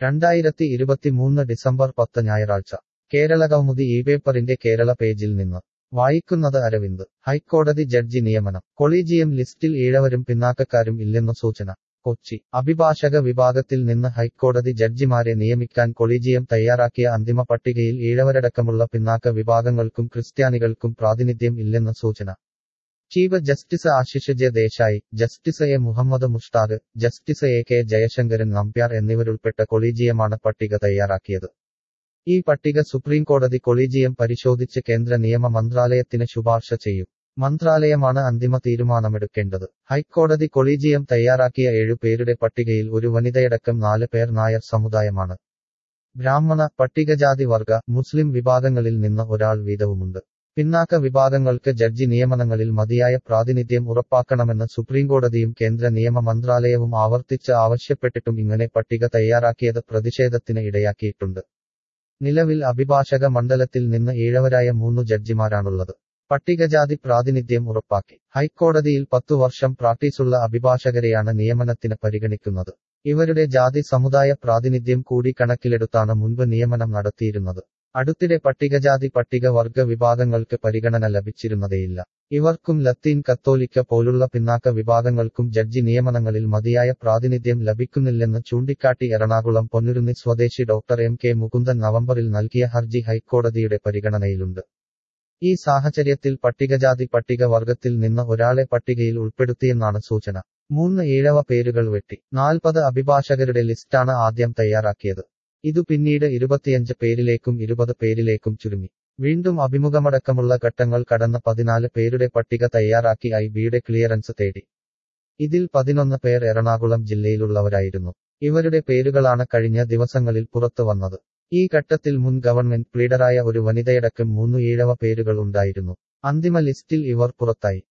രണ്ടായിരത്തി ഇരുപത്തിമൂന്ന് ഡിസംബർ പത്ത് ഞായറാഴ്ച കേരളകൗമുദി ഈ പേപ്പറിന്റെ കേരള പേജിൽ നിന്ന് വായിക്കുന്നത് അരവിന്ദ് ഹൈക്കോടതി ജഡ്ജി നിയമനം കൊളീജിയം ലിസ്റ്റിൽ ഈഴവരും പിന്നാക്കക്കാരും ഇല്ലെന്നു സൂചന കൊച്ചി അഭിഭാഷക വിഭാഗത്തിൽ നിന്ന് ഹൈക്കോടതി ജഡ്ജിമാരെ നിയമിക്കാൻ കൊളീജിയം തയ്യാറാക്കിയ അന്തിമ പട്ടികയിൽ ഈഴവരടക്കമുള്ള പിന്നാക്ക വിഭാഗങ്ങൾക്കും ക്രിസ്ത്യാനികൾക്കും പ്രാതിനിധ്യം ഇല്ലെന്ന് സൂചന chief justice Ashish J Desai justice A Muhammad Mushtaq justice A K Jayasankaran Nambiar എന്നിവരുൾപ്പെട്ട കൊളീജിയമാണ് പട്ടിക തയ്യാറാക്കിയത് ഈ പട്ടിക സുപ്രീം കോടതി കൊളീജിയം പരിശോധിച്ച് കേന്ദ്ര നിയമ മന്ത്രാലയത്തിന് ശുപാർശ ചെയ്യും മന്ത്രാലയമാണ് അന്തിമ തീരുമാനമെടുക്കേണ്ടത് ഹൈക്കോടതി കൊളീജിയം തയ്യാറാക്കിയ ഏഴു പേരുടെ പട്ടികയിൽ ഒരു വനിതയടക്കം നാല് പേർ നായർ സമുദായമാണ് ബ്രാഹ്മണ പട്ടികജാതി വർഗ മുസ്ലിം വിഭാഗങ്ങളിൽ നിന്ന് ഒരാൾ വീതവുമുണ്ട് പിന്നാക്ക വിഭാഗങ്ങൾക്ക് ജഡ്ജി നിയമനങ്ങളിൽ മതിയായ പ്രാതിനിധ്യം ഉറപ്പാക്കണമെന്ന് സുപ്രീംകോടതിയും കേന്ദ്ര നിയമ മന്ത്രാലയവും ആവർത്തിച്ച് ആവശ്യപ്പെട്ടിട്ടും ഇങ്ങനെ പട്ടിക തയ്യാറാക്കിയത് പ്രതിഷേധത്തിന് ഇടയാക്കിയിട്ടുണ്ട് നിലവിൽ അഭിഭാഷക മണ്ഡലത്തിൽ നിന്ന് ഈഴവരായ മൂന്നു ജഡ്ജിമാരാണുള്ളത് പട്ടികജാതി പ്രാതിനിധ്യം ഉറപ്പാക്കി ഹൈക്കോടതിയിൽ പത്തു വർഷം പ്രാക്ടീസുള്ള അഭിഭാഷകരെയാണ് നിയമനത്തിന് പരിഗണിക്കുന്നത് ഇവരുടെ ജാതി സമുദായ പ്രാതിനിധ്യം കൂടി കണക്കിലെടുത്താണ് മുൻപ് നിയമനം നടത്തിയിരുന്നത് അടുത്തിടെ പട്ടികജാതി പട്ടിക വർഗ വിഭാഗങ്ങൾക്ക് പരിഗണന ലഭിച്ചിരുന്നതേയില്ല ഇവർക്കും ലത്തീൻ കത്തോലിക്ക പോലുള്ള പിന്നാക്ക വിഭാഗങ്ങൾക്കും ജഡ്ജി നിയമനങ്ങളിൽ മതിയായ പ്രാതിനിധ്യം ലഭിക്കുന്നില്ലെന്ന് ചൂണ്ടിക്കാട്ടി എറണാകുളം പൊന്നുരുന്നി സ്വദേശി ഡോക്ടർ എം കെ മുകുന്ദൻ നവംബറിൽ നൽകിയ ഹർജി ഹൈക്കോടതിയുടെ പരിഗണനയിലുണ്ട് ഈ സാഹചര്യത്തിൽ പട്ടികജാതി പട്ടിക വർഗത്തിൽ നിന്ന് ഒരാളെ പട്ടികയിൽ ഉൾപ്പെടുത്തിയെന്നാണ് സൂചന മൂന്ന് ഈഴവ പേരുകൾ വെട്ടി നാൽപ്പത് അഭിഭാഷകരുടെ ലിസ്റ്റാണ് ആദ്യം തയ്യാറാക്കിയത് ഇതു പിന്നീട് ഇരുപത്തിയഞ്ച് പേരിലേക്കും ഇരുപത് പേരിലേക്കും ചുരുങ്ങി വീണ്ടും അഭിമുഖമടക്കമുള്ള ഘട്ടങ്ങൾ കടന്ന പതിനാല് പേരുടെ പട്ടിക തയ്യാറാക്കി ഐ ബിയുടെ ക്ലിയറൻസ് തേടി ഇതിൽ പതിനൊന്ന് പേർ എറണാകുളം ജില്ലയിലുള്ളവരായിരുന്നു ഇവരുടെ പേരുകളാണ് കഴിഞ്ഞ ദിവസങ്ങളിൽ പുറത്തു വന്നത് ഈ ഘട്ടത്തിൽ മുൻ ഗവൺമെന്റ് പ്ലീഡറായ ഒരു വനിതയടക്കം മൂന്നു ഈഴവ പേരുകൾ ഉണ്ടായിരുന്നു അന്തിമ ലിസ്റ്റിൽ ഇവർ പുറത്തായി